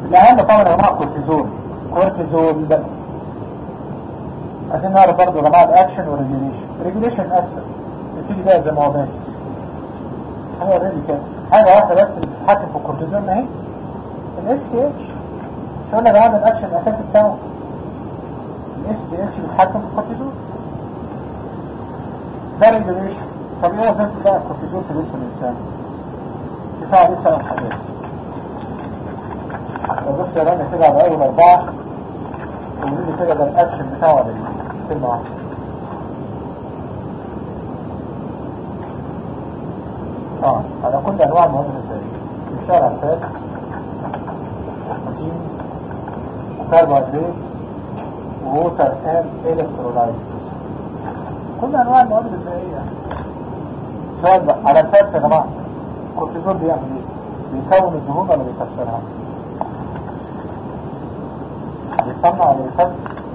الأهم طبعا يا جماعة كورتيزون كورتيزون ده عشان نعرف برضه يا جماعة الأكشن والريجوليشن الريجوليشن أسهل نبتدي بقى زي ما هو ماشي حاجة اوريدي كده حاجة واحدة بس اللي بتتحكم في الكورتيزون اهي الاس تي اتش مش قلنا ده الأكشن الأساسي بتاعه الاس تي اتش بيتحكم في الكورتيزون ده ريجوليشن طب ايه وظيفة بقى الكورتيزون في جسم الإنسان؟ دفاع دي ثلاث حاجات لو بص يا رانا كده على أول أربعة وقولوا لي كده ده الأكشن بتاعه ولا ايه؟ كلمة واحدة اه على كل أنواع المواد الغذائية بيشتغل على الفات وبروتين وكربوهيدرات ووتر اند الكترولايت كل أنواع المواد الغذائية سؤال بقى على الفات يا جماعة الكورتيزون بيعمل ايه؟ بيكون الدهون ولا بيكسرها؟ بيصنع ولا بيكسر؟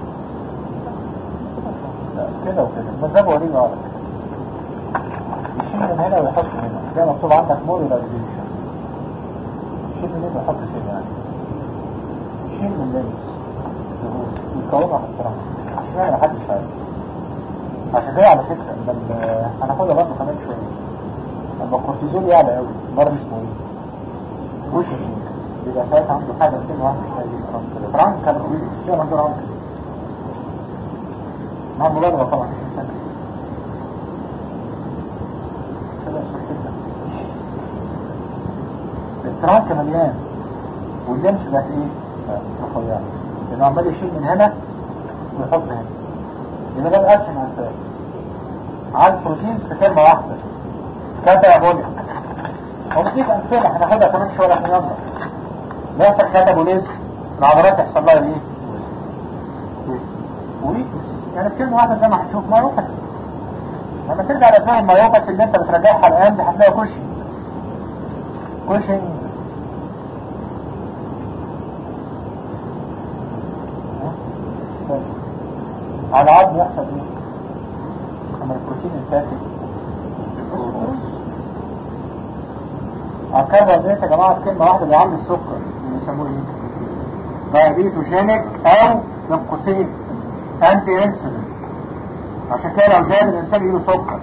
لا كده وكده المذهب وريني ورا يشيل من هنا ويحط هنا زي ما مكتوب عندك موريلايزيشن يشيل من هنا ويحط هنا يعني يشيل من اللينس يكونها في الطرح اشمعنى محدش عارف عشان كده على فكرة لما هناخدها برضه كمان شوية لما الكورتيزول يعلى قوي مرض اسمه ايه؟ وش بيبقى ساعتها عنده حاجة 201 كده فرانك كان قوي فيها منظور عنك مع مبالغة طبعا الترانك مليان واللمس بقت ايه؟ رفيعة لانه عمال يشيل من هنا ويحط هنا يبقى ده الاكشن على الفات على البروتينز في كلمة واحدة كاتابوليك ومديك امثلة هناخدها كمان شوية عشان يلا بيحصل كاتابوليز العضلات يحصل لها ايه؟ ويكنس يعني في كلمة واحدة زي ما هتشوف مايوباث لما ترجع لاسماء المايوباث اللي انت بترجعها الان دي هتلاقي كوشن كوشن على العظم يحصل ايه؟ لما البروتين الفاتح الكربوهيدرات يا جماعة كلمة واحدة بيعمل السكر اللي بيسموه ايه؟ دايابيتوجينيك او من قوسين انتي انسولين عشان كده لو زاد الانسان يجيله سكر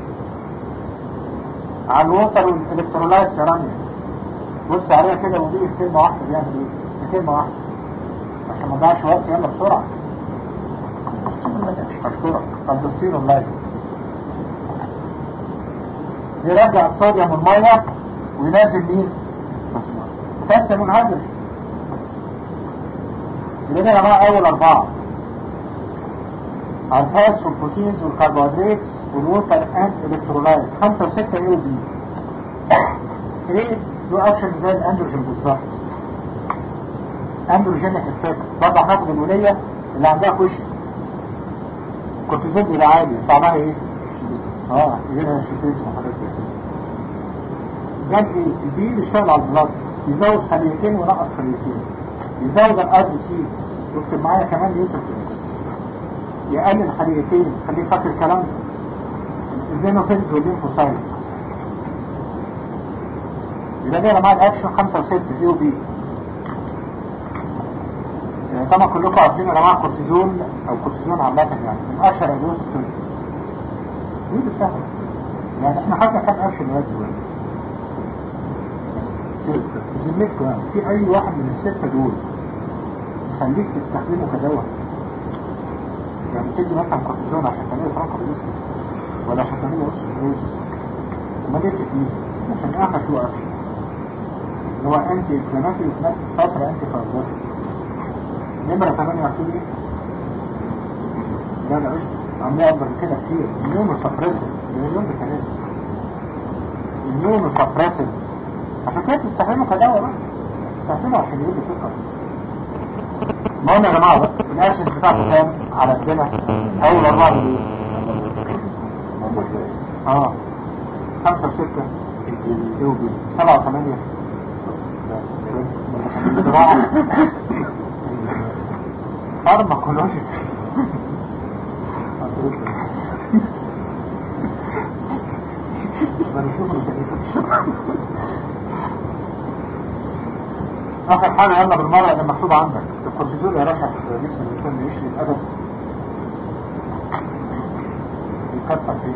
على الوتر والالكترولايت يا رامي بص عليها كده ودي كلمة واحدة بيعمل ايه؟ كلمة واحدة عشان ما نضيعش وقت يلا بسرعة بسرعة طب تصير اللايف يرجع الصوديوم والمية وينزل مين؟ بس منهدر يبقى يا جماعة أول أربعة الفاتس والبروتينز والكربوهيدرات والووتر اند الكترولايت خمسة وستة ايه ودي ايه له اكشن زي الاندروجين بالظبط اندروجين افكت برضه هناخد الولية اللي عندها كوشن كورتيزون بيبقى عالي طعمها ايه؟ اه يجيلها شوتيزم وحاجات زي كده جاب ايه؟ البي بيشتغل على البلاد يزود خليتين ونقص خليتين يزود الار بي سيز يكتب معايا كمان يوتروفيلز يقلل خليتين خليه فاكر الكلام ده الزينوفيلز والليمفوسايتس يبقى ده يا جماعه الاكشن 5 و6 دي وبي طبعا كلكم عارفين يا جماعه كورتيزون او كورتيزون عامه يعني من اشهر ادويه الطب دي بتسهل يعني احنا خدنا كام اكشن لغايه دلوقتي ذمتكم يعني في اي واحد من الستة دول خليك تستخدمه كدواء يعني تدي مثلا كورتيزون عشان تعمله فرنكو بالاسم ولا عشان تعمله اوستروز ما ليه تكنيك عشان اخر شو اكشن اللي هو انتي انفلاماتوري في نفس السطر انتي فايبروتيك نمرة 8 عارفين ايه؟ لا لا مش عمليه اكبر من كده كتير النيومو سبريسيف مليون بكنيزم النيومو سبريسيف عشان كده تستخدمه كدواء بقى تستخدمه عشان يجيب سكر ما قلنا يا جماعة بقى الأكشن بتاعته كام على الدنيا أول أربعة دي اه خمسة وستة يوبي سبعة وثمانية فارماكولوجي اخر حاجة يلا بالمرة اللي مكتوب عندك الكورتيزول يا رشح في جسم الانسان بيشري الادب بيكسر فين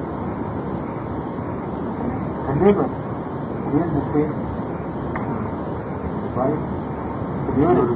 في الليبر وبينزل فين طيب في اليورين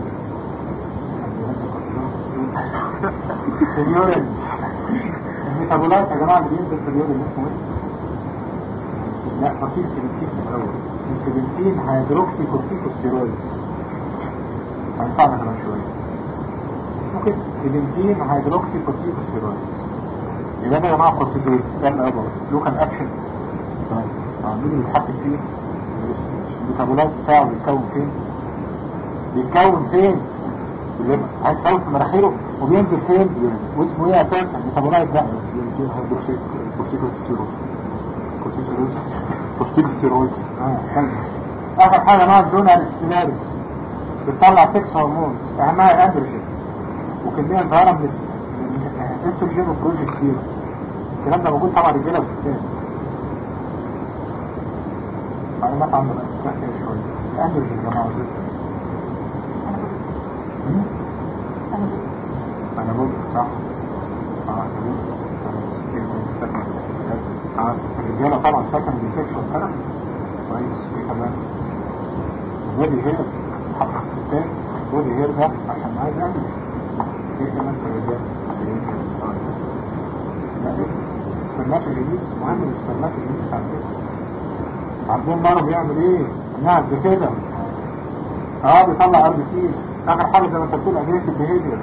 في اليورين الميتابولايت يا جماعة اللي بينزل في اليورين اسمه ايه؟ لا فصيل سيليكتيف من الاول السيليكتين هيدروكسي كورتيكوستيرويد هنفعنا كمان شوية اسمه كده سيليكتين هيدروكسي كورتيكوستيرويد يبقى ده يا جماعة كورتيزول ده الأول لوكال أكشن تمام مين اللي بيتحكم فيه؟ الميتابولايت بتاعه بيتكون فين؟ بيتكون فين؟ الليفر عايز تكون في مناخيره وبينزل فين؟ واسمه ايه اساسا؟ الميتابولايت ده كورتيكوستيرويد كورتيكوستيرويد اه حلو اخر حاجه مع الدون الاستيلاريس بتطلع 6 هرمونز اهمها الاندروجين وكميه صغيره من الاستروجين وبروجستيرون الكلام ده موجود طبعا رجاله وستات معلومات عن الاسماء كده شويه الاندروجين يا جماعه انا بقول صح اه اه الرجاله طبعا سكن بيسكشن كده كويس ايه كمان بودي هير حط الستات بودي هير ده عشان عايز اعمل ايه كمان في الرجال لا لسه سبرمات الريليس مهم السبرمات الريليس على فكره عندهم مرض بيعمل ايه؟ نعد كده اه بيطلع ار سيز اخر حاجه زي ما انت بتقول اجريسيف بيهيفير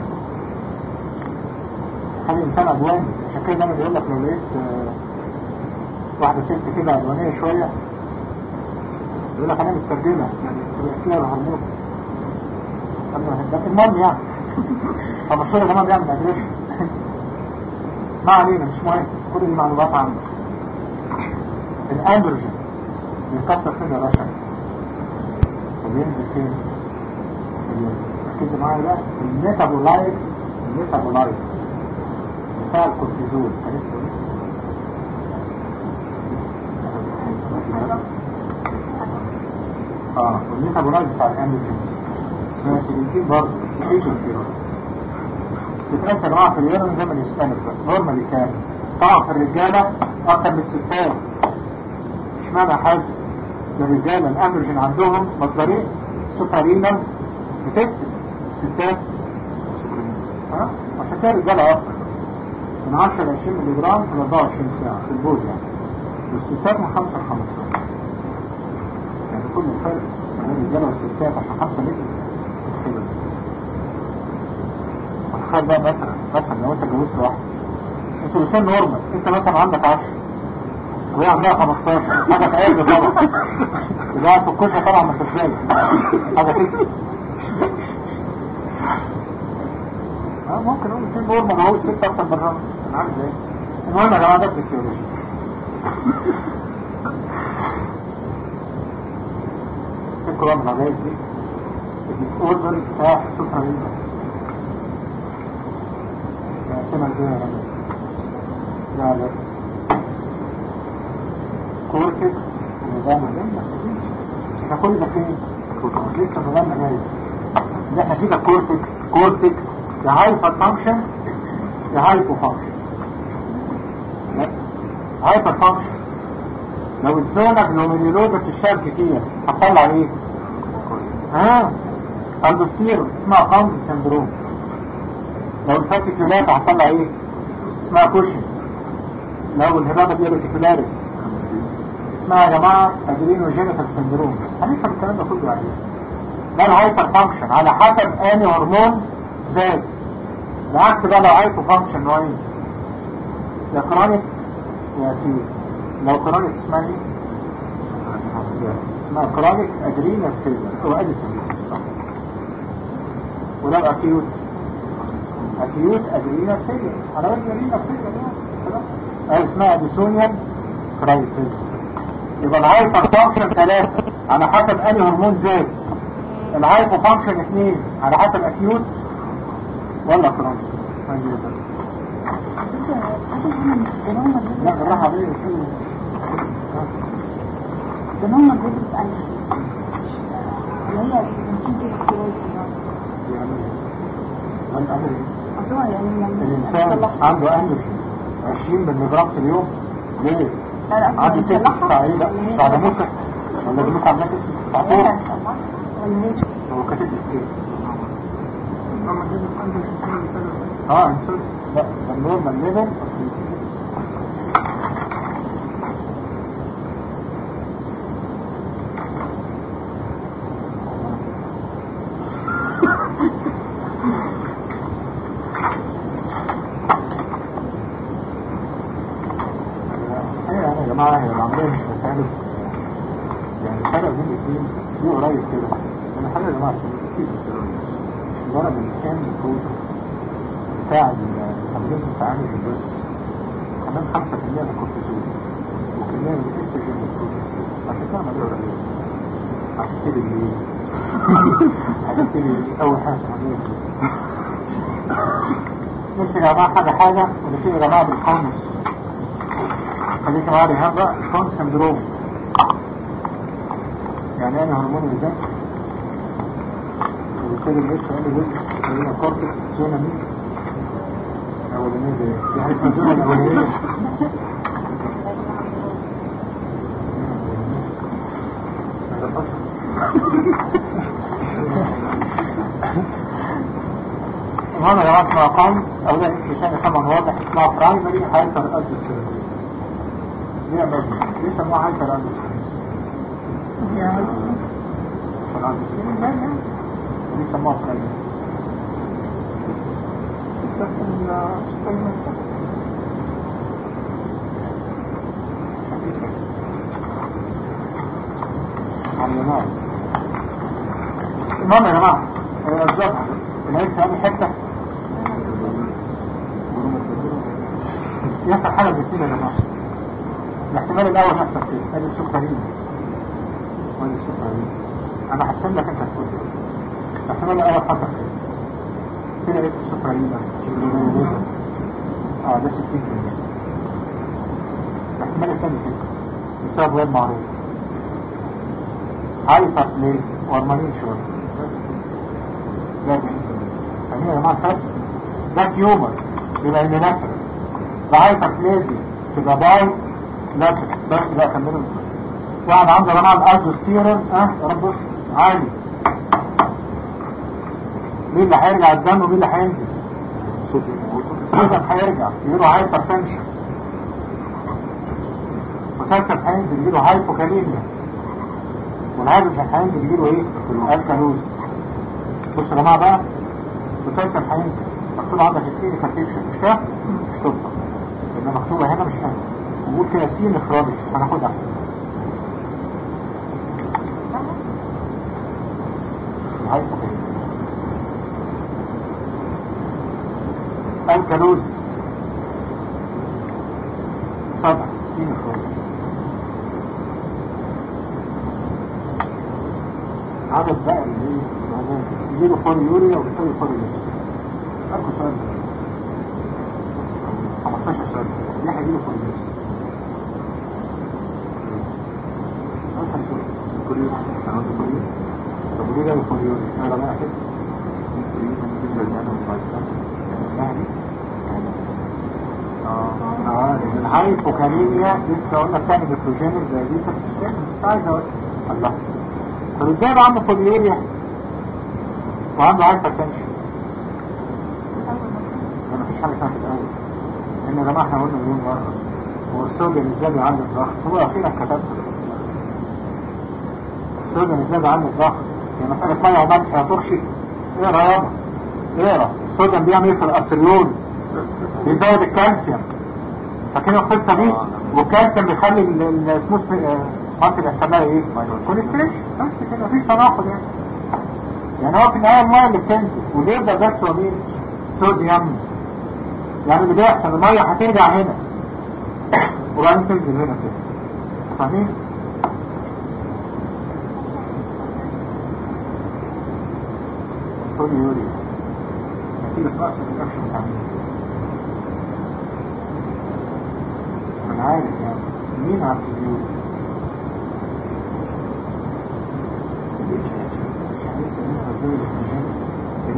خلي الانسان ادواني عشان كده دايما بيقول لك لو لقيت آه واحدة ست كده عدوانية شوية يقول لك انا مسترجمة يعني تبقى الهرمون لكن المهم يعني فمشهور كمان بيعمل اجريشن ما علينا مش مهم كل دي معلومات عنه الاندروجين بيكسر فين يا باشا وبينزل فين ركزوا معايا بقى الميتابولايت الميتابولايت بتاع الكورتيزول كان اسمه ايه؟ اه والميتابولايت بتاع الاندروجين اسمها سيلينتين برضه سيلينتين سيرويد بتتأثر جماعة في اليورين زي ما الاسلامك نورمالي كام طبعا في الرجالة اكتر من الستات اشمعنى حاسس الرجالة الاندروجين عندهم مصدرين سوبرينال بتستس الستات ها عشان كده الرجالة اكتر من 10 ل 20 ملي جرام في 24 ساعة في البول يعني والستات من 5 ل 15 يعني كل الفرق بين الرجاله والستات عشان 5 لتر تتخيل تخيل بقى مثلا مثلا لو انت اتجوزت واحده انتوا الاثنين نورمال انت مثلا عندك 10 وهي عندها 15 حاجه تعب طبعا يبقى في الكشة طبعا ما تفرق حاجه تكسب اه ممكن نقول الاثنين نورمال اهو الست اكتر من الراجل انا عارف ايه المهم يا جماعه ده فيسيولوجي تذكروا من العجائب دي الديسوردر بتاع سوبرا ليبر سمع ازاي يا رجل لا لا كورتكس ونظام الجنة احنا كل ده فين؟ لسه نظام جاي ده احنا كده كورتكس كورتكس يا هايبر فانكشن يا هايبو فانكشن لا هايبر فانكشن لو الزونة جلوميريولوزا بتشتغل كتير هتطلع ايه؟ ها عنده سير اسمها قامز سندروم لو الفاسيكولات هتطلع ايه؟ اسمها كوشن لو الهبابة دي ريتيكولاريس اسمها يا جماعة ادرينو جينيتال سندروم هنفهم الكلام ده كله عليه ده الهايبر فانكشن على حسب اني هرمون زاد العكس بقى لو هايبر فانكشن نوعين يا كرونيك يا اكيوت لو كرونيك اسمها ايه؟ اسمها كرونيك ادرينال فيلر او اديسون صح ولو اكيوت اكيوت ادرينال فيلر على وجه ادرينال فيلر او اسمها اديسونيال كرايسيس يبقى الهايبر فانكشن ثلاثة على حسب انهي هرمون زاد الهايبر فانكشن اثنين على حسب اكيوت ولا كرونيك لا بالراحة عليه بنوم الجزء اللي هي بيعملها من أمر أصل هو يعني لما الإنسان نصلحها- عنده أنرجي 20 بالمجرام في اليوم ليه؟ لا، لا، أصل عنده نصلحها تسع ساعات لا ولا هي بعد نصلحها؟ موسى ولا دي موسى عملها تسع ولا ساعات نصلحها ولا هي هو كاتب لي كتير اه انسان لا ده النورمال ليفل يعني يا جماعة هي العملية مش مسألة يعني الفرق بين الاثنين دي قريب كده انا حاجة يا جماعة عشان كتير ضرب الكام الكود بتاع التمريض التعامل بس كمان 5% من الكورتيزون وكمية من الاستروجين والبروجسترون عشان كده ما دور عليه هتبتدي بايه؟ هتبتدي اول حاجة عملية نمشي يا جماعة حاجة حاجة ونبتدي يا جماعة بالخامس خليك معايا ريهام بقى كون سندروم يعني انا هرمون الذات وبالتالي الاتش ام جزء اللي هي كورتكس زونا مين اولانيه دي يعني اسمها زونا الاولانيه هذا الأصل. المهم يا جماعه اسمها كونس او ده اسم ثاني طبعا واضح اسمها برايمري هايبر ادوسيريس ليه مجنون ليه سموها هايبر ادوسيريس ليه سموها برايمري عملناها المهم يا جماعه الاسباب العيش هذه حته يحصل حاجه بكتير يا جماعه الاحتمال الاول يحصل كده ادي السكرين وادي السكرين انا حسن لك انت تقول الاحتمال الاول حصل كده كده لقيت السكرين اه ده 60% الاحتمال الثاني كده بسبب غير معروف هايبر بليز هرمونين شويه ده فاهمين يا جماعه الفرق ده تيومر يبقى ان نفر ده هايبر بليزي تبقى باي نفر بس بقى كملوا واحد عنده جماعه الالدوستيرون اه يا رب بص عالي مين اللي هيرجع الدم ومين اللي هينزل الصوديوم هيرجع يجيله هايبر تنشن وتنشن هينزل يجيله هايبوكاليميا والهيدروجين هينزل يجيله ايه؟ الكالوز بصوا يا جماعه بقى بوتنشال هينزل مكتوب عندك اثنين كارتيشن مش كده؟ مش تبقى لان مكتوبه هنا مش هنا وقول كده سين اخراجي هناخدها الهايبوكاليميا الكالوز سبعة سين اخراجي عدد بقى اللي ايه موجود يجيله فور يوريا وبالتالي فور يوريا اسألكوا سؤال 15 سؤال ليه هيجيله فور يوريا؟ أسهل سؤال كوريا أنا قلت كوريا طب وليه جاله فور يوريا؟ أنا بقى كده يعني اه لان الهايبوكاليميا لسه قلنا بتعمل نيتروجينيك زي دي بس مش فاهم مش عايز اقول الله طب ازاي بقى عنده فوليوريا وعنده هايبر تنشن ده مفيش حاجه اسمها في الاول ان يا جماعه احنا قلنا مليون مره هو الصوديوم ازاي بيعلي الضغط هو اخيرا كتبت الصوديوم ازاي بيعلي الضغط هي مساله ميه وملح يا ترشي اقرا يابا اقرا الصوديوم بيعمل ايه في الارتريول بيزود الكالسيوم فاكرين القصه دي والكالسيوم بيخلي السموث مصر يحسبها ايه كوليسترول بس كده مفيش تناقض يعني يعني هو في النهايه الميه اللي بتنزل واللي يفضل بس هو مين صوديوم يعني اللي بيحصل الميه هترجع هنا وبعدين تنزل هنا كده فاهمين صوديوم يوريا نتيجة نقص الأكشن بتاع مين أنا عارف يعني مين عارف اليوريا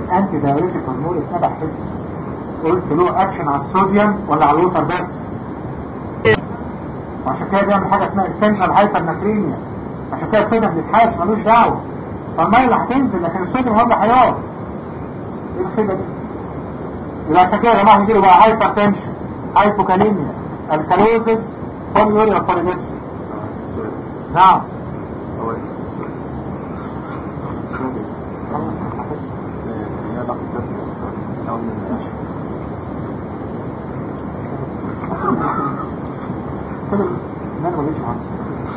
الانتي دايوريتيك هرمون اتبع حس قلت له اكشن على الصوديوم ولا على الوتر بس وعشان كده بيعمل حاجه اسمها اسينشال هايبر ناتريميا عشان كده الصوديوم بيتحاش ملوش دعوه فالميه اللي هتنزل لكن الصوديوم هو اللي هيقعد ايه الخيبه دي؟ يبقى عشان كده يا جماعه هيجيله بقى هايبر تنشن هايبوكاليميا الكالوزس بوليوريا بولينيبس نعم كل ما انا بجيش عنه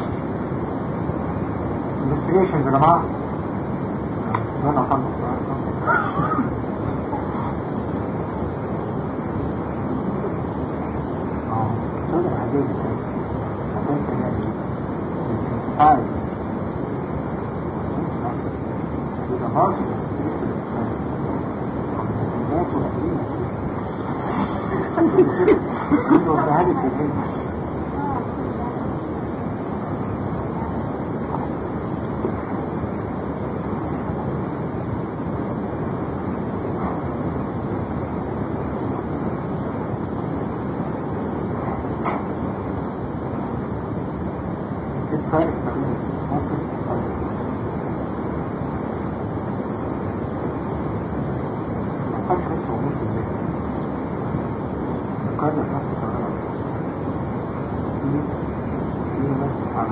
investigations يا جماعه انا خلص اه صدر عجيب كويس كويس يعني عايز يبقى ماشي الناس ولاقيين هذه الكلمة الفرق بين مصر ما كانش لسه موجود في الذهن القاعدة نفسه شغالة في في ناس على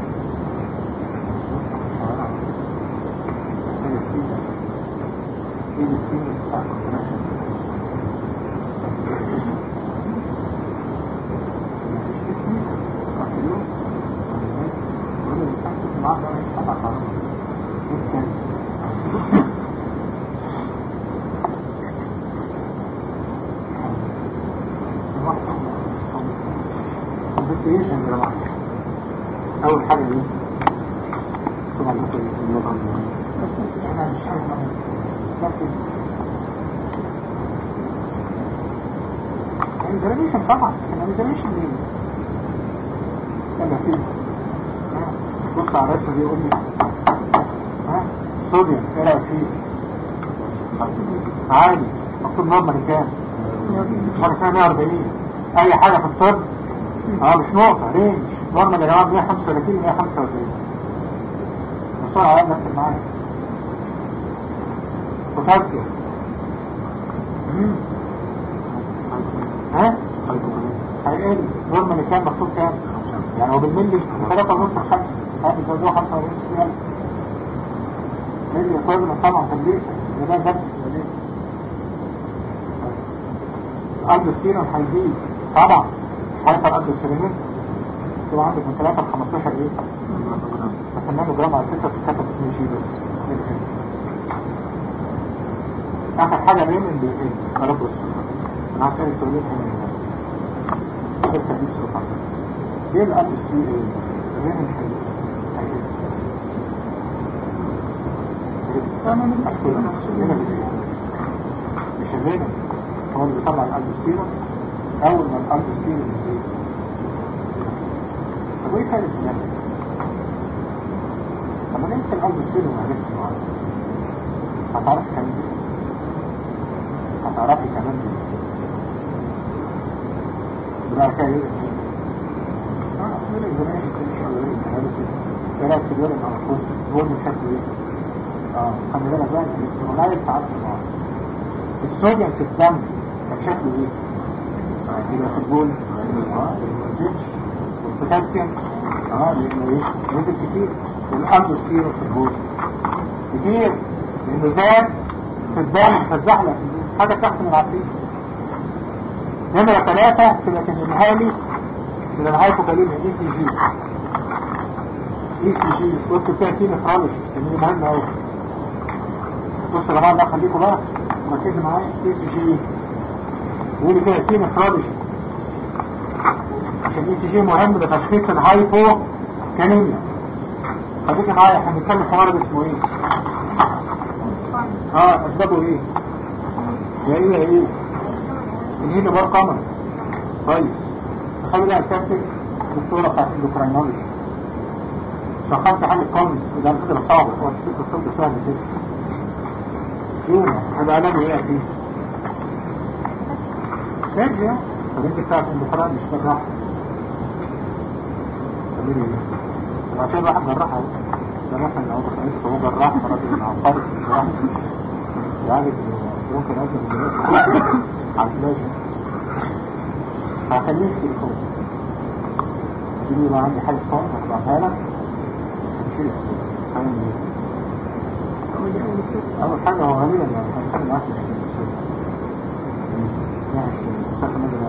شغالة على حاجة فيها في التيم بتاع كونتراكشن أول حاجة دي طبعا ممكن اللغة أنا مش عارف لكن الانزرميشن طبعا الانزرميشن دي يلا سيب بص على الرسمة دي يقول لي ها صوديوم ايه رأيك فيه عالي مكتوب نورمال كام حاجة اسمها 140 اي حاجة في الطب اه مش نقطة رينج نورمال يا جماعة 135 145 بسرعة على نفس معايا بوتاسيوم مم. ها هيقل نورمال كام مكتوب كام يعني هو بالملي 3 ونص 5 هذا بيزودوه 5 ونص يلا ملي يقارن طبعا في البيت وده بس قلب السيرم هيزيد طبعا مش عارف قلب السيرمس تبقى عندك من 3 ل 15 ايه بس النانو جرام على فكره بتتكتب 2 جي بس اخر حاجه مين اللي ايه يا رب انا هسأل سؤالين هنا الحته دي بصراحه ليه القلب فيه ايه؟ غير الحقيقة مش الرينا هو اللي بيطلع القلب السيرة اول ما القلب السيرة يزيد طب ايه فارق في النفس؟ طب انا انت القلب السيرة وعرفت معاه هتعرفي كمان دي هتعرفي كمان دي بقى كده ايه كلام كبير مع الخوص هو من شكله ايه اه خلي بالك بقى الالكترولايت ساعات صناعة الصوديوم في الدم كان شكله ايه يبقى في البول اه والبوتاسيوم اه لانه ايه نزل كتير والامر سيرو في البول كتير لانه زاد في الدم فالزحلة حاجة تحت من العقيد نمرة ثلاثة تبقى تنميها لي تبقى معايا كلمة اي سي جي اي سي جي قلت فيها سي نفرولوجي تنمية مهمة اوي بص يا جماعة الله خليكم بقى ركزوا معايا اي سي جي يقولي فيها سي نفرولوجي عشان اي سي جي مهم لتشخيص الهايبو كانيميا خليكي معايا احنا بنتكلم في مرض اسمه ايه اه اسبابه ايه يا ايه يا ايه الهيلو بار قمر كويس تخيل بقى سيادتك دكتورة بتاعت الاندوكراينولوجي شخصت حاجة كومس وده كده صعب هو الطب سهل كده يوم هذا علامة ايه اكيد ترجع طب انت بتاعت اندفراد مش بالراحة تعملي ايه؟ عشان واحد جراح اهو ده مثلا لو دخلت فهو جراح راجل عبقري جراح يعني ممكن اصل الناس على الفلاش هخليك تليفون تجيبي بقى عندي حاجة فون هبعتها لك تشيل هعمل ايه؟ أول حاجة هو غالبا يعني هنحب معاك مسافة نزل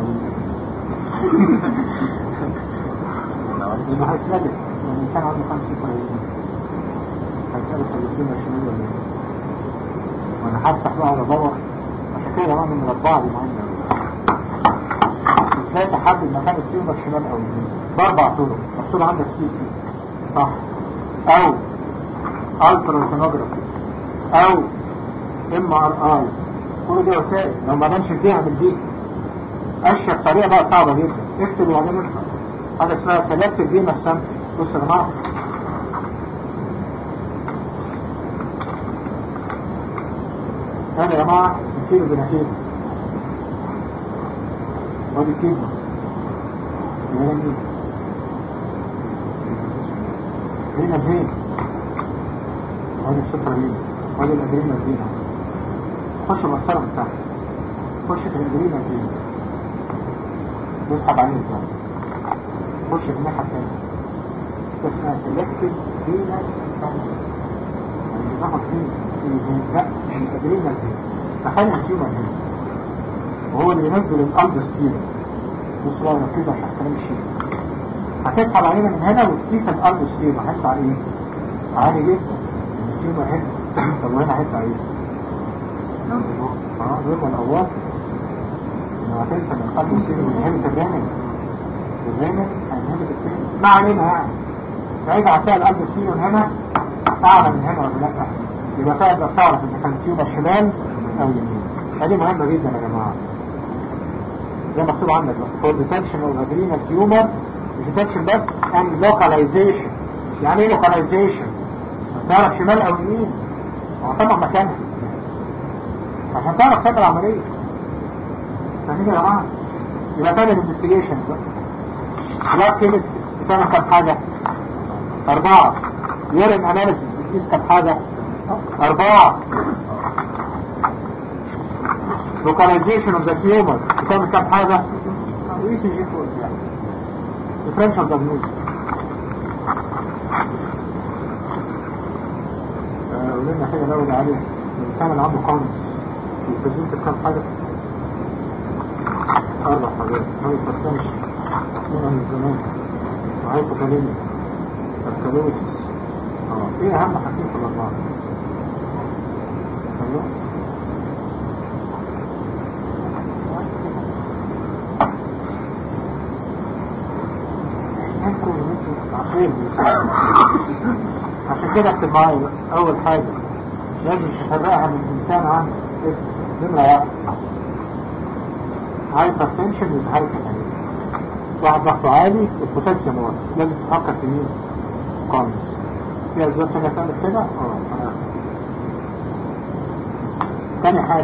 لأنه هيسألك الإنسان عنده خمسين قريبين هيسألك خليتين شمال ولا ايه وأنا هفتح بقى وأدور عشان كده بقى من الأربعة دي مهمة ازاي تحدد مكان التيومر شمال أو يمين بأربع طرق مكتوب عندك سي صح أو التراسونوجرافي او ام ار اي كل دي وسائل لو ما بانش دي اعمل دي اشهر طريقه بقى صعبه جدا اكتب وبعدين افتح حاجه اسمها سلكت دي مثلا بص يا جماعه هذا يا جماعه نكيل بنكيل ودي كيلو هنا مين هنا فين وادي السفرة مين وادي الأدرينا فينا خش المسطرة بتاعها خش في الأدرينا فينا يسحب عليه الجو خش في الناحية التانية اسمها سلكتد فينا سنة يعني بناخد فين لا مش الأدرينا فينا تخيل التيومر هنا وهو اللي ينزل الألبس فينا بص بقى ركزوا عشان كلام الشيء هتسحب علينا من هنا وتقيس الألبس فينا هيطلع ايه؟ عالي جدا التيومر هنا طب وهنا هيطلع ايه؟ اه دول الأواصر انه هتنسى من قبل السير من هنا الرامن الرامن هينهبت السير ما علينا يعني سعيد عطاء القلب السير من هنا أعلى من هنا ولا لا يبقى تقدر تعرف إذا كان تيومر شمال أو يمين هذه مهمة جدا يا جماعة زي ما مكتوب عندك for detection of adrenal tumor detection بس and localization يعني ايه localization تعرف شمال او يمين هو طبعا مكانها عشان تعرف شكل العملية فاهمين يا جماعة يبقى تعمل investigations بقى بلاد كيمس بتعمل كام حاجة أربعة يورين أناليسيس بتقيس كام حاجة أربعة localization of the tumor بتعمل كام حاجة اي سي جي فور يعني differential diagnosis ولنا حاجة نقول عليها الإنسان اللي عنده قانس يبريزنت كام حاجة أربع حاجات هاي فرسنش منها من زمان وهاي فوكاليني الكالوسيس اه ايه أهم حاجتين في الأربعة ايوه عشان كده اكتب معايا اول حاجة لازم تفرقها من انسان عن نمرة واحد هايبرتنشن وز هايبرتنشن واحد ضغطه عالي والبوتاسيوم واطي لازم تفكر في مين قامس في اسباب ثانية تعمل كده اه انا تاني حاجة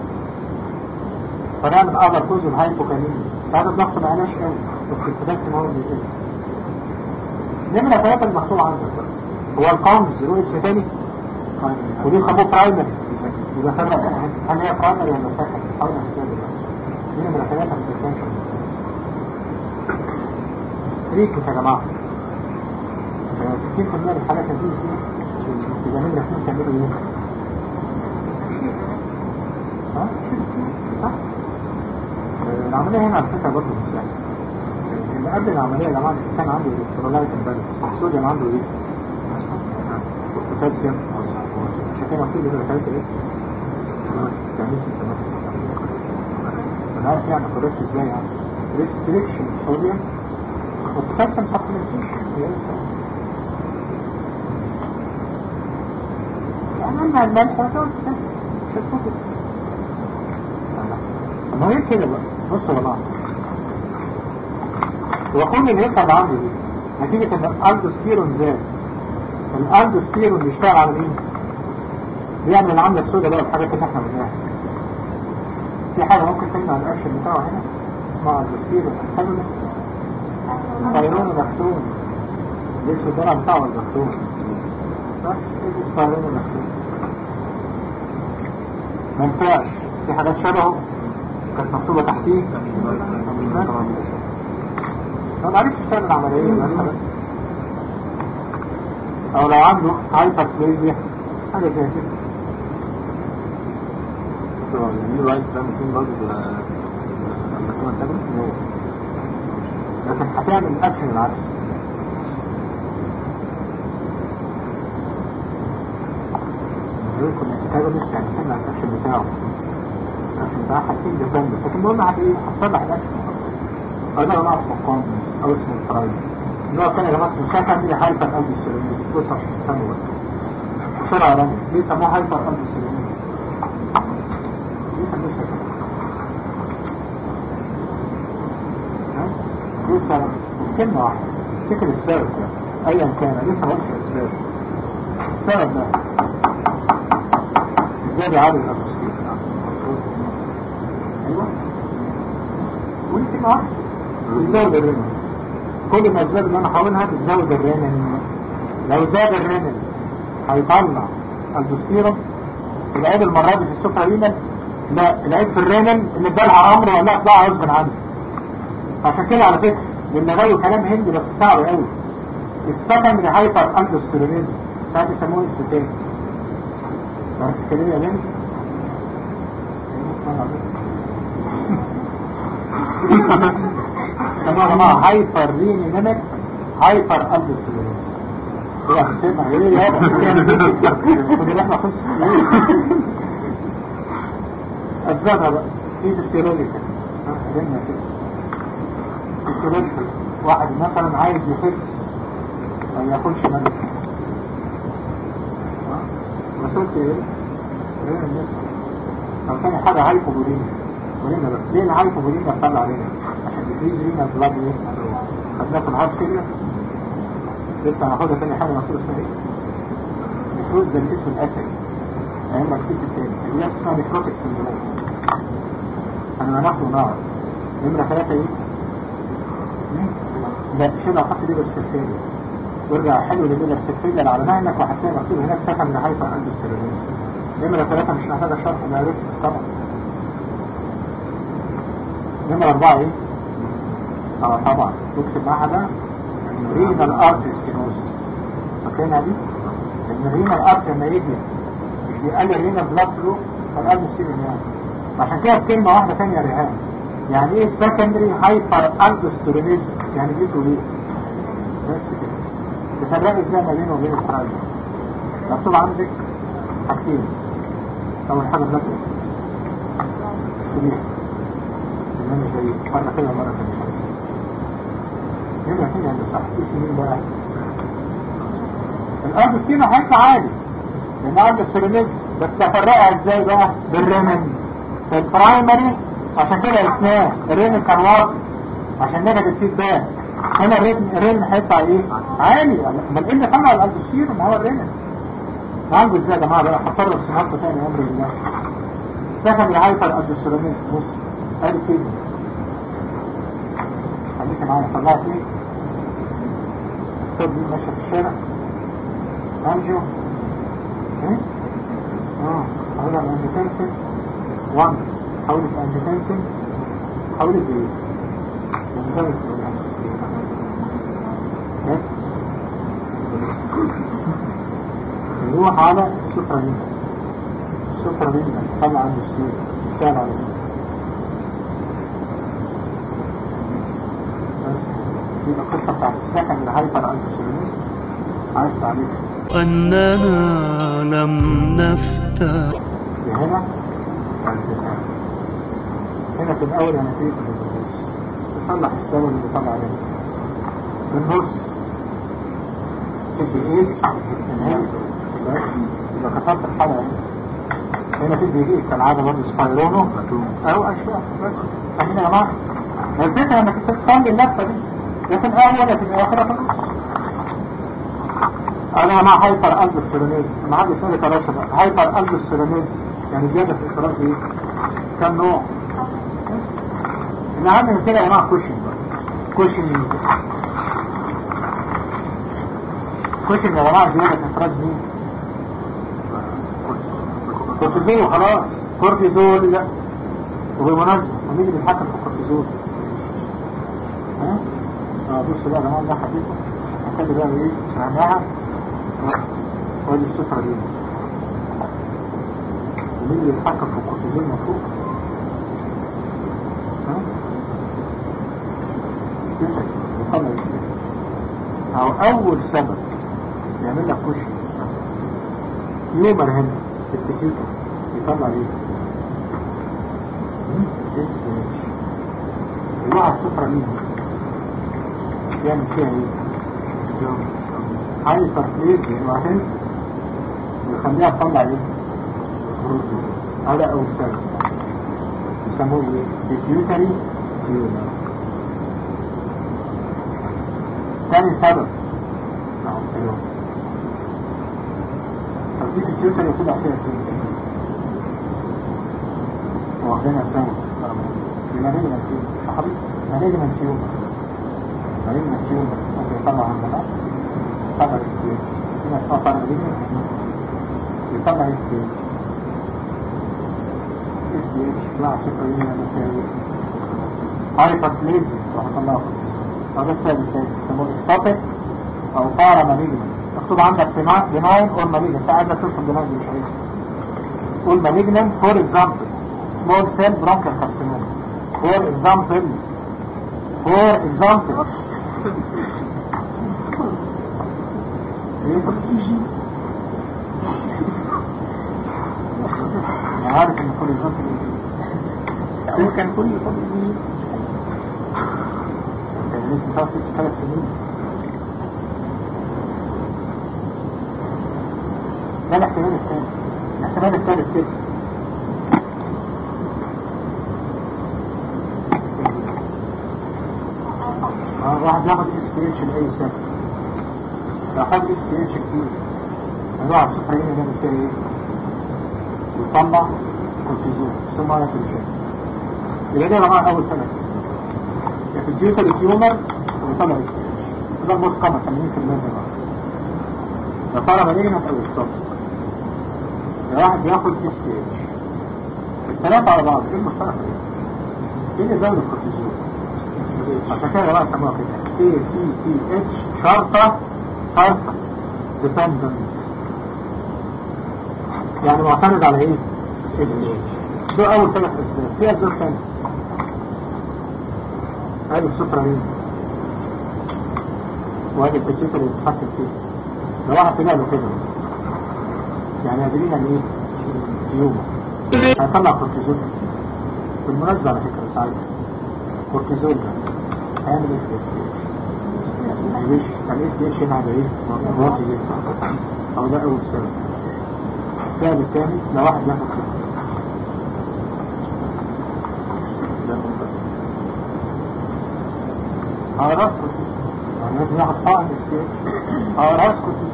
فنعمل اقدر كوز الهايبوكاليميا ساعات الضغط ما علاش قوي بس البوتاسيوم هو اللي بيقل نمرة ثلاثة المكتوب عندك هو القامز له اسم تاني ودي سموه برايمري يبقى فرق هل هي برايمري ولا سكند حاول نحسبها دي نمرة ثلاثة من الاسنشن تريكت يا جماعة 60% من الحالات هتيجي فيها يبقى نمرة اثنين تعملوا ايه؟ ها؟ صح؟ العملية هنا على فكرة برضه مش سهلة اللي قبل العملية يا جماعة الإنسان عنده إلكترولايت امبالانس الصوديوم عنده إيه؟ بوتاسيوم عشان كده مكتوب لنا الحاجات إيه؟ تعملش أنا عارف يعني قررت إزاي يعني ريستريكشن صوديوم وبوتاسيوم سبلمنتيشن هي لسه عملنا الملح وزود بوتاسيوم مش هتفوت ما هي كده بقى بصوا يا جماعه وكل اللي يحصل عندي دي نتيجة ان الالدوستيرون زاد الالدوستيرون بيشتغل على مين؟ بيعمل العملة السوداء بقى الحاجات اللي احنا بنعملها في حاجة ممكن تمنع الاكشن بتاعه هنا اسمها البصير الانتاجونست سبايرون مكتوم ليش الدرع بتاعه المكتوم بس ايه سبايرون مكتوم ما ينفعش في حاجات شبهه كانت مكتوبة تحتيه بس ما معرفش تعمل عملية مثلا او لو عنده هايبربليزيا حاجة زي كده يعني رايت ده ممكن برضه لما تكون تاكل لكن هتعمل اكشن العكس يكون الانتاجونست يعني تمنع الاكشن بتاعه الاكشن بتاعه هتكون ديبندنت لكن قلنا هت ايه هتصلح الاكشن او ده نوع اسمه كومن او اسمه الفرايد النوع الثاني يا جماعه اسمه سكندري هايبر البوستيرونيز بص عشان تفهموا بسرعه يا رامي ليه سموه هايبر البوستيرونيز ليه سموه سكندري لسه كلمة واحدة فكر السبب ده ايا كان لسه ما قلتش الاسباب السبب ده ازاي بيعادل الاتموسفير ايوه ودي كلمة واحدة بيزود الرنين كل ما الاسباب اللي انا هقولها بتزود الرنين لو زاد الرنين هيطلع البوستيرم العيب المرة دي في السفرة رينال لا العيب في الرنين ان ادالها امر ولا اطلع غصب عنه عشان كده على فكرة لما غاوي كلام هندي بس صعب قوي السكندري هايبر الدوستيرونيزم ساعات يسموه استتاك تعرف تتكلمي يا بنت؟ سموها يا جماعة هايبر رينينيميك هايبر الدوستيرونيزم هو هتسمع ايه يا ابني ودي احنا قصة اسبابها بقى في فيسيولوجيكال قدمنا كده فيسيولوجيكال واحد مثلا عايز يحس ما ياكلش ملك وصلت ايه؟ ايه الناس لو ثاني حاجة هايبوبوليميا ولينا بس ليه الهايبوبوليميا بتطلع علينا؟ عشان ديكريز رينا بلاد ايه؟ خدناه في الهارت فيلير لسه هناخدها ثاني حاجة مكتوب اسمها ايه؟ نفروز ده الاسم الاسد ايام مكسيس التاني اللي هي اسمها نيكروتيك سندروم انا هناخده نار نمرة ثلاثة ايه؟ لا شبه حط ليبر سيرفيليا وارجع حلو لليبر سيرفيليا اللي على مهنك وهتلاقي مكتوب هناك سكن من هايبر عنده السيرفيس نمرة ثلاثة مش محتاجة شرح ده عرفت السبب نمرة أربعة ايه؟ اه طبعا تكتب معاها ده رينال ارتي ستينوزس فاكرينها دي؟ لأن الرينال ارتي لما يجي مش بيقلل رينال بلاد فلو فالقلب ستينوز يعني عشان كده بكلمة واحدة ثانية يا ريهان يعني ايه سكندري هايبر الدوستيرونيز يعني ايه ليه بس كده تفرق ازاي ما بينه وبين الفرايد مكتوب عندك حاجتين اول حاجه بلاك سريع انما زي فرق كده مره ثانيه بس نمرة كده اللي صح ايه سنين بقى الارض سينا هيطلع عادي لان ارض السيرونيز بس تفرقها ازاي بقى بالرمن في البرايمري عشان كده اسمها الرين كان واطي عشان نيجاتيف فيدباك هنا الرين الرين هيطلع ايه عالي امال ايه اللي طلع الالدوستيرون ما هو الرين عنده ازاي يا جماعه بقى هفرغ سمارته تاني امر الله سكن الهايبر الدوستيرونيز بص ادي كده خليك معايا طلعت ايه الصوت دي ماشيه في الشارع انجو ايه اه هقول لك انجوتنسن 1 حولت انجيتنسن حولت ايه بمزاوية بس نروح على السفرة هنا السفرة هنا طلع عند السير اشتغل على بس دي القصة بتاعت السكن اللي هايبر عند السيرونيس عايز تعليق أننا لم نفتح هنا هنا في الأول أنا فيه في النص تصلح السبب اللي طلع عليه في النص تدي ايس هنا بس يبقى كسرت الحلقة هنا هنا تدي ايه كالعادة برضه سبايرونو أو أشياء بس فاهمين يا جماعة الفكرة انك تصلي اللفة دي يا في الأول يا في الآخرة في النص انا مع هايبر البسترونيز ما حد يسألك يا باشا بقى هايبر البسترونيز يعني زيادة في افراز ايه كم نوع الاهم من كده يا جماعه كوشن بقى كوشن كوشن يا جماعه زيادة في افراز مين كورتيزول خلاص كورتيزول لا وبالمناسبة مين اللي بيتحكم في الكورتيزول ها اه بصوا بقى يا جماعه ده حديثه هنخلي بقى ايه معناها وادي السفرة دي ومين اللي بيتحكم في الكورتيزول المفروض ها يفرق يطلع السفر او اول سبب يعمل لك كشف يومر هنا في التكيكة يطلع ايه اس اتش يوقع السفرة مين يعمل فيها ايه هايبر بليزيا وهتنسى ويخليها تطلع ايه هذا اول سبب يسموه ايه بيتيوتري تيومر تاني سبب نعم ايوه طب دي بيتيوتري طلع فيها فين واخدينها سوا في مالجنا تيومر صحابي مالجنا تيومر مالجنا تيومر ممكن يطلع عندنا يطلع السكيل في ناس اسمها فرق مالجنا يطلع السكيل اس دي اتش مع سوبرين هايبربليزيا رحمة الله هذا السبب الثاني يسموه اكتوبيك او بارا مالجنا مكتوب عندك بناين اور مالجنا انت عايزك ترسم بناين مش عايز قول مالجنا فور اكزامبل small cell bronchial carcinoma for example for example انا عارف ان كل example هو كان كل فضل دي كان لسه متعرف في ثلاث سنين ده الاحتمال الثاني الاحتمال الثالث كده اه واحد ياخد اس تي اتش لاي سبب لو خد اس تي اتش كتير هيروح على الصفر هنا يعمل فيها ايه؟ يطلع كورتيزون ثم على الجن يبقى ده يا جماعه اول ثلاث يا في الجيوتال تيومر ويطلع اس تي اتش ده الموت كما 80% زي بعض لو طلع مالجنت او الصف لو واحد بياخد اس تي اتش الثلاثه على بعض ايه المشترك ايه؟ ايه اللي زود الكورتيزون؟ عشان كده بقى سموها كده A C T H شرطة شرطة dependent يعني معتمد على ايه؟ ده اول ثلاث اسباب في اسباب ثانية هذه السفرة مين؟ وهذه البتيوتة اللي بتتحكم فيها لو واحد طلع له كده يعني قادرين ان ايه؟ يومه هيطلع كورتيزول بالمناسبة على فكرة سعيدة كورتيزول ده هيعمل ايه في الاس دي اتش؟ الاس دي اتش هنا على ايه؟ واطي جدا او ده اول سبب السبب الثاني لو واحد ياخد كده على راس كورتيزول يعني لازم ياخد حقن اس دي اتش على راس كورتيزول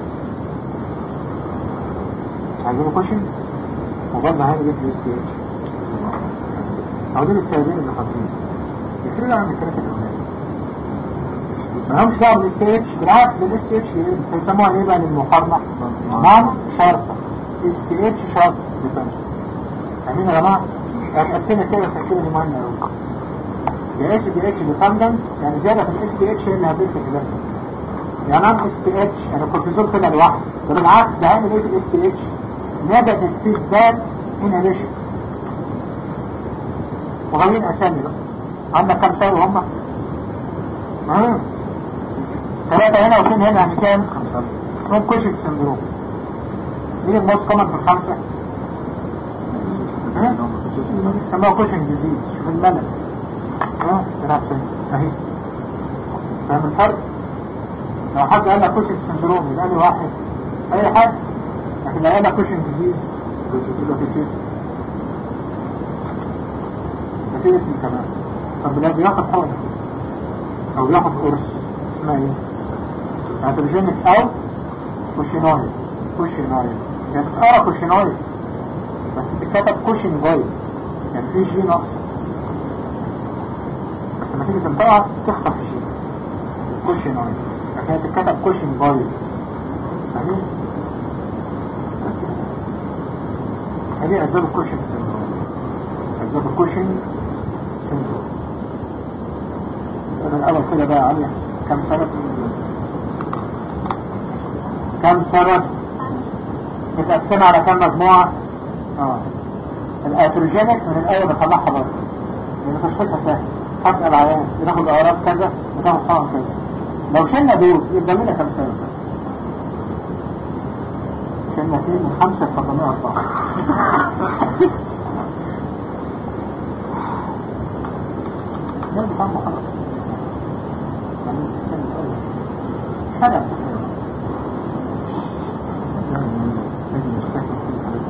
عايزين كوشن وبرضه هيعمل ايه في الاس دي اتش؟ او دول السببين اللي حاطين يفرق عن الثلاثة الأولانيين ما همش دعوه بالاس تي اتش بالعكس الاس تي اتش بيسموها ايه بقى للمقارنه؟ نعم شرطه اس تي اتش شرطه ديبندنت فاهمين يا جماعه؟ هتقسمها كده التركيبه دي مهمه قوي يا اس تي اتش ديبندنت يعني زياده في الاس تي اتش هي اللي هتدخل في الجسم يعني نعم اس تي اتش يعني الكورتيزول طلع لوحده ده بالعكس ده هيعمل ايه في الاس تي اتش؟ نيجاتيف فيدباك انهبيشن وغاويين اسامي بقى عندك كام سؤال وهم؟ اه ثلاثة هنا واثنين هنا يعني كام؟ اسمهم كوشك سندروم مين الموست كومن في الخمسة؟ ها؟ سموها كوشك ديزيز شوف الملل ها؟ تلعب فين؟ اهي فاهم الفرق؟ لو حد قال لك كوشك سندروم يبقى لي واحد اي حد لكن لو قال لك كوشك ديزيز يبقى في كده في اسم كمان طب لو بياخد حاجة او بياخد قرص اسمها ايه؟ هيدروجينيك او كوشينويد كوشينويد يعني بتقرا كوشينويد بس بتكتب كوشينويد يعني في جي ناقص بس لما تيجي تنطقها تخطف جي كوشينويد لكن هي بتتكتب كوشينويد فاهمين؟ بس كده. هذه أسباب الكوشن سيندروم أسباب الكوشن سيندروم أنا الأول كده بقى عليا كم سبب كم سبب متقسمة على كم مجموعة اه الاتروجينيك من الأول بطلعها بره لأن تشخيصها سهل هسأل عيان بناخد أعراض كذا بناخد طعم كذا لو شلنا دول يبقى لنا كم سبب شلنا اثنين من خمسة فضلنا أربعة لا بطعم خلاص يعني الإنسان الأول حاجة لازم يستهدف كل حاجة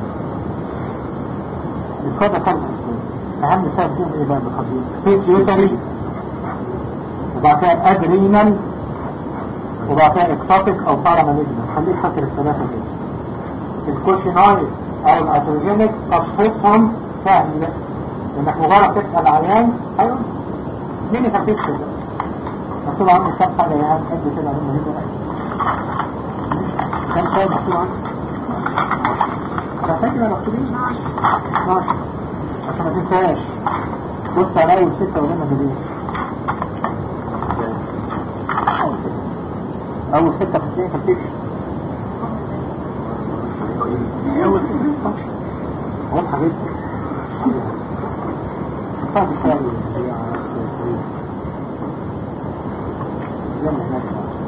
الكودة كم أسباب أهم سبب فيهم إيه بقى بخبير بيتيوتري وبعد كده أدرينال وبعد كده اكتوبيك أو باراماليجنال خليك فاكر الثلاثة دول الكوشينايد او الاتروجينيك تشخيصهم سهل انك مجرد تسأل عيان ايوه مين يفتيش كده مكتوب عنه كم حاجة يا عم قد كده هم هنا كم سؤال مكتوب عنه ده فاكر مكتوبين 12 عشان ما تنساش بص على اول ستة وهنا جديد اول ستة في اثنين فتيش واضحة جدا بعد الثاني زي ما هناك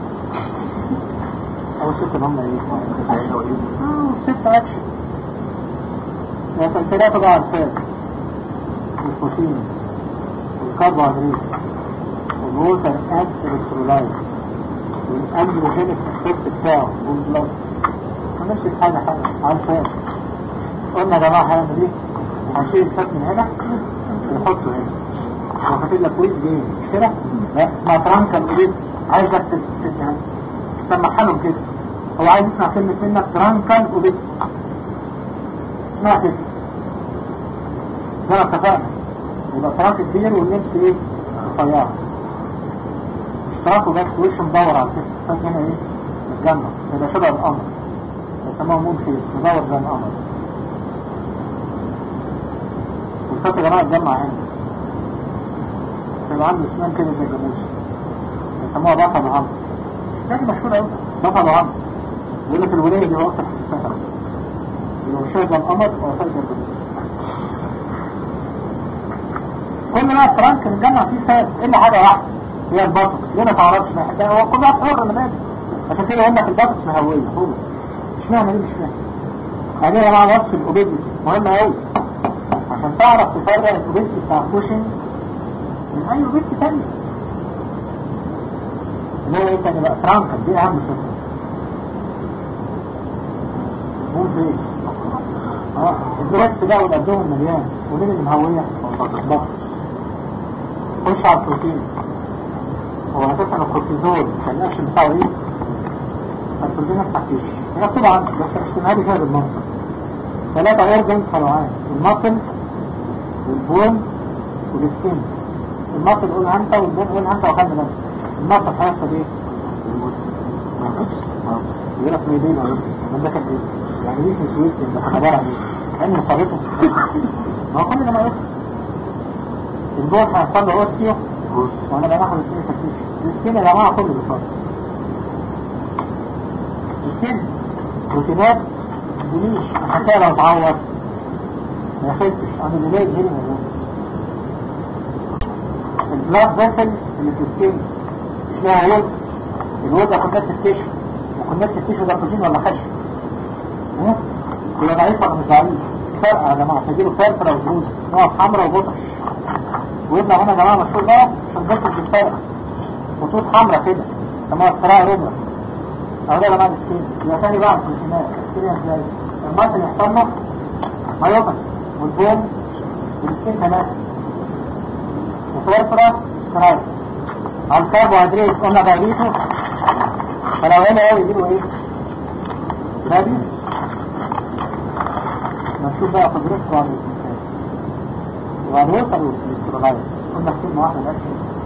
أول ستة هم ايه؟ اه ستة أكشن وتمثيلات طبعا الفات البروتينز والكربوهيدرات والووتر اند الكترولايتس والأندروجينيك افكت بتاعه والبلاد ونفس الحاجة حاجة على الفات قلنا يا جماعة هنعمل ايه؟ هنشيل الفات من هنا ونحطه هنا هو كاتب لك ويت جيم مش كده؟ لا اسمها ترانكال اوريس عايزك تت- تت- يعني تسمعها لهم كده هو عايز يسمع كلمة منك ترانكال اوريس اسمها كده زي ما اتفقنا يبقى ترانك كبير واللبس ايه؟ رفيع اشتراكه بس وش مدور على كده فات هنا ايه؟ متجمع يبقى شبه القمر يسموه مون فيس مدور زي القمر والفات يا جماعة اتجمع هنا يبقى عنده اسنان كده زي الجاموس يسموها بطل العمر يعني مشهور قوي بطل العمر يقول لك الولاية دي هو اكتر حساسية لو شاهد القمر او شاهد الجاموس كل ما فرانك نجمع فيه فات الا حاجة واحدة هي الباتوكس ليه ما تعرفش ما يحبها هو كل واحد حر اللي بالك عشان كده يقول لك الباتوكس مهوية هو اشمعنى دي مش فاهم يعني يا جماعة وصف الاوبيزيتي مهم قوي عشان تعرف تفرق الاوبيزيتي بتاع كوشن من اي اوبيزيتي تانية اللي هو ايه تاني بقى فرانكل دي اهم صفة مون فيس اه البريست بقى والابدومن مليان ومين اللي مهوية؟ البطن خش على البروتين هو اساسا الكورتيزول كان الاكشن بتاعه ايه؟ البروتين التحتيش هي مكتوب عندك بس ارسمها لي كده بالمنطق ثلاثة اورجنز حلوان الماسلز والبون والسكين الماسل قول انت والبون قول انت وخلي بالك الماسل هيحصل ايه؟ ما يحبش يقول لك ميدين ولا يحبش ده كان ايه؟ يعني ليه في سويستي ده كان عبارة عن ايه؟ علم مصابته ما هو كل ده ما يحبش البون هيحصل له اوستيو وانا بناخد اثنين تفتيش السكين يا جماعة كله بيفضل السكين روتينات بليش عشان كده لو اتعور ما يخفش انا اللي لاقي هنا موجود البلاد فيسلز اللي في السكين مش لها وود الوود ده كونكت التيشو وكونكت التيشو ده بروتين ولا خشب ها؟ كل ضعيف ولا مش ضعيف فرق يا جماعه تجيله فرفره وبروزس نقط حمراء وبطش ويبنى هنا يا جماعه مشهور بقى عشان بس بالفرق خطوط حمراء كده اسمها الصراع ربع اهو ده يا جماعه السكين يبقى تاني بقى البروتينات السكين ازاي المات اللي يحصل له مايوبس والبون والسكين كمان وفرفره سراير على الكربوهيدرات قلنا بقيته فلو هنا ايه يجيبوا ايه راديوس نشوف بقى قدرتكم على الاستنتاج وعلى الوتر والالكترولايتس قلنا كلمة واحدة بس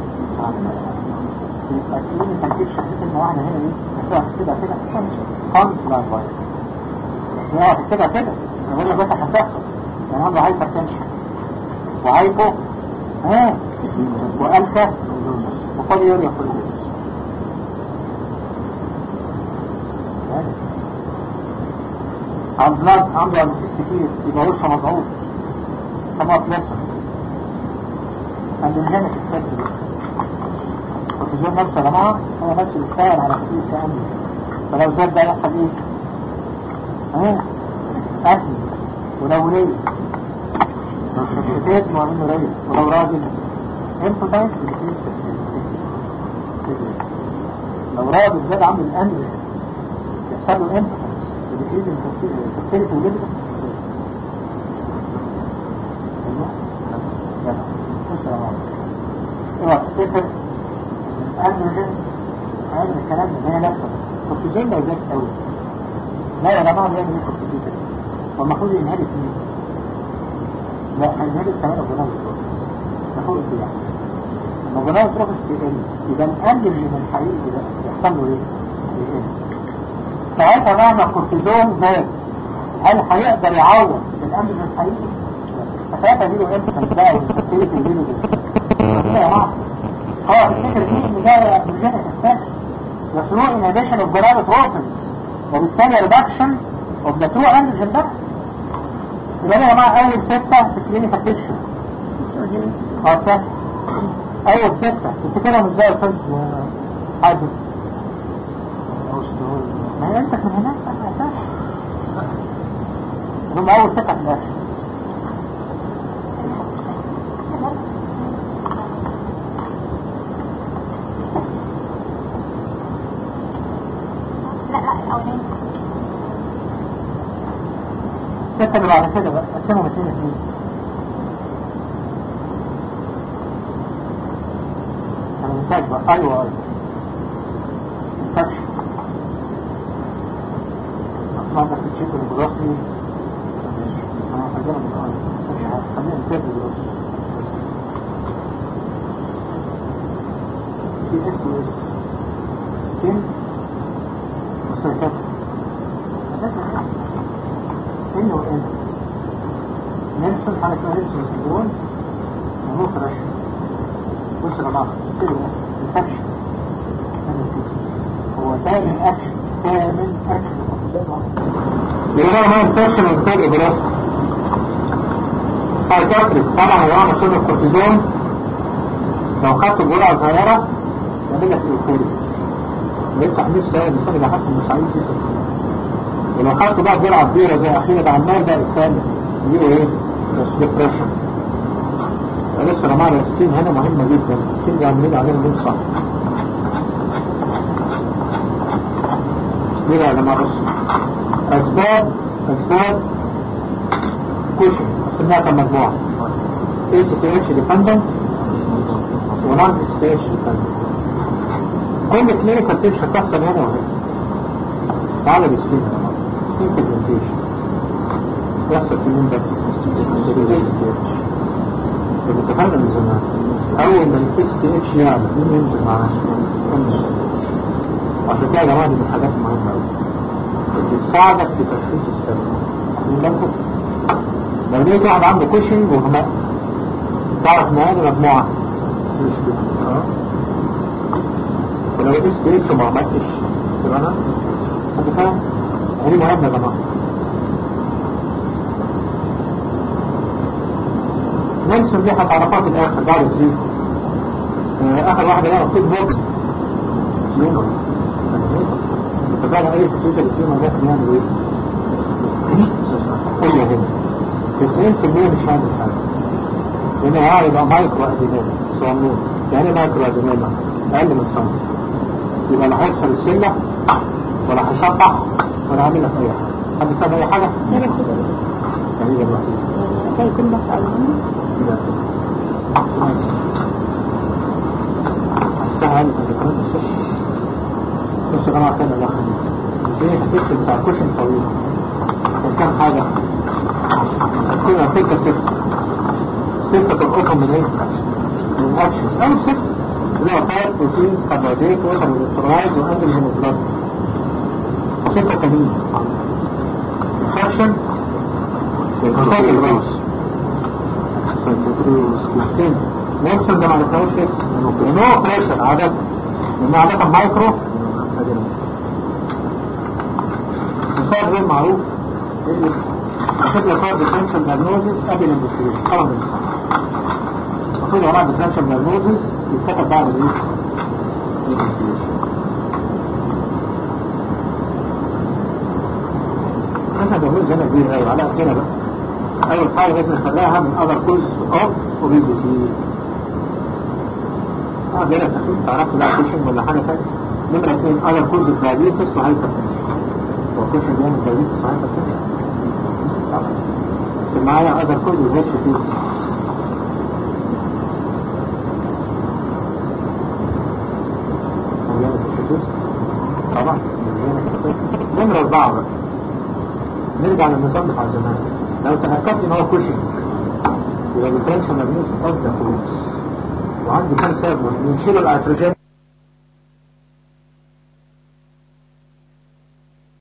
يبقى كلمة تنكيب شخصية كلمة واحدة هنا ايه بس هو هتكتبها كده خالص لا بايت بس هو هتكتبها كده انا بقول لك بس هتحفظ يعني عنده هايبر تنشن وهايبو ها والفا وقد يوريا فلوس عن بلاد عنده أمسيس كتير يبقى وشه مضغوط سموها بلاسر عند الهنا في الكتاب دي الكورتيزون نفسه يا جماعة هو نفسه بيشتغل على خفيف كأنه فلو زاد ده يحصل ايه؟ ها؟ أهلي ولو ليه لو شفتيز وعمله ريل ولو راجل امبوتايز بيكيس لو راجل زاد عامل الأمر يحصل له امبوتايز بيكيس الفكتيريتي وليبت اوعى تفتكر الأندروجين هذا الكلام ده هي نفسه الكورتيزون لو زاد قوي لا يا جماعة بيعمل ايه الكورتيزون هو المفروض ينهدف مين؟ لا هنهدف كمان الجناوي المفروض كده لما الجناوي تروحس تقل يبقى الأندروجين الحقيقي ده يحصل له ايه؟ يقل ساعتها معنى الكورتيزون زاد هل هيقدر يعوض الأندروجين الحقيقي؟ فساعتها يجيله امبتنس بقى والفكتيريتي يجيله ده يا جماعة هو الفكر دي ان ده مجرد اساس يصنعوا inhibition of gonadotropins وبالتالي reduction of the true androgen ده يبقى ده يا جماعة أول ستة في clinical picture اه سهل أول ستة تفتكرهم ازاي يا أستاذ حازم ما هي أنت من هناك بقى سهل هم أول ستة في الآخر لا لا الأولاني ستة اللي بعد كده بقى قسمهم اتنين اتنين انا مساك بقى ايوه ايوه انفكشن اطلع بس تشيك البروسي انا حزينة من الاول خلينا نتابع البروسي في اس و اس ستين وسيكات اساسا إنه وإن نيلسون حاجة اسمها نيلسون سندروم وهو فرش بص يا جماعة كده بس الفكشن أنا نسيت هو تامن أكشن تامن أكشن يبقى ما الفكشن محتاج إدراك سايكاتريك طبعا هو عامل شغل الكورتيزون لو خدت جرعة صغيرة يعمل لك إيوفوريا ويفتح نفسه يعني الإنسان اللي حاسس إنه سعيد جدا ولو خدت بقى جرعة كبيرة زي أخيرا ده عمال بقى الإنسان يجيله إيه؟ ديبريشن لسه يا جماعة الستين هنا مهمة جدا الستين دي عاملين عليها مين صح ليه بقى يا جماعة بص أسباب أسباب كوشن قسمناها كم مجموعة اي سي تي اتش ديبندنت ونان اس تي اتش ديبندنت كل كلينيكال بيتش هتحصل هنا وهنا تعالى بالسين سين بيجمنتيشن يحصل في مين بس بتفرق من زمان اول ما الاس تي اتش يعلى مين ينزل معاه الناس عشان كده يا جماعه دي من الحاجات المهمه قوي اللي بتساعدك في تشخيص السبب من بالكم لو لقيت واحد عنده كوشنج وهمات تعرف ان هذه مجموعه مش كده اه ولو الاس تي اتش ما عملتش يبقى انا حد فاهم؟ هذه مهمة يا جماعة ننشر دي هتعرفها في الآخر بعد الفريق آخر واحدة بقى مكتوب بوكس يوم فبقى أي خطوط الفيلم ده كان يعمل إيه؟ كل هنا 90% مش هعمل حاجة هنا هيبقى مايكرو أديناما صغنون يعني مايكرو أديناما أقل من سنتي يبقى لا هيكسر السلة ولا هيشطح ولا عامل لك اي حاجه حد فاهم اي حاجه يعني يعني ده كي يكون بس أولاني استهل الذكريات الصح بص يا جماعه كده الله يخليك ايه هتكتب بتاع كوشن طويل كان كام حاجة قسمها ستة ستة ستة تلقطهم من ايه؟ من الاكشنز اول ستة اللي هو فات بروتين كربوهيدرات ووتر والكترولايز واندل هيموجلوبين ستة تانيين فاكشن والكتاب الراس مسكين نيلسون ده ما عرفناهوش لسه لان هو بريشر عادة لان عادة مايكرو مثال غير معروف اللي اخد لك فرض ديفرنشال دايجنوزيس قبل الانفستيجيشن طبعا المفروض وراء ديفرنشال دايجنوزيس يتكتب بعد الايه؟ الانفستيجيشن احنا بنقول زي ما كبير قوي على قدنا بقى اول حاجه لازم نخليها من اذر كوز اوف اوبيزيتي اه جالك اكيد تعرفوا لا كوشن ولا حاجه ثانيه نمره اثنين اذر كوز اوف دايابيتس وهايبرتنشن هو كوشن بيعمل دايابيتس وهايبرتنشن معايا اذر كوز اوف هيباتيتس طبعا نمرة أربعة بقى نرجع للنظام بتاع زمان لو تأكدت ان هو كوشن يبقى الديفرنشال ماجنيز اوف ذا فلوس وعندي كام سبب نشيل الاتروجين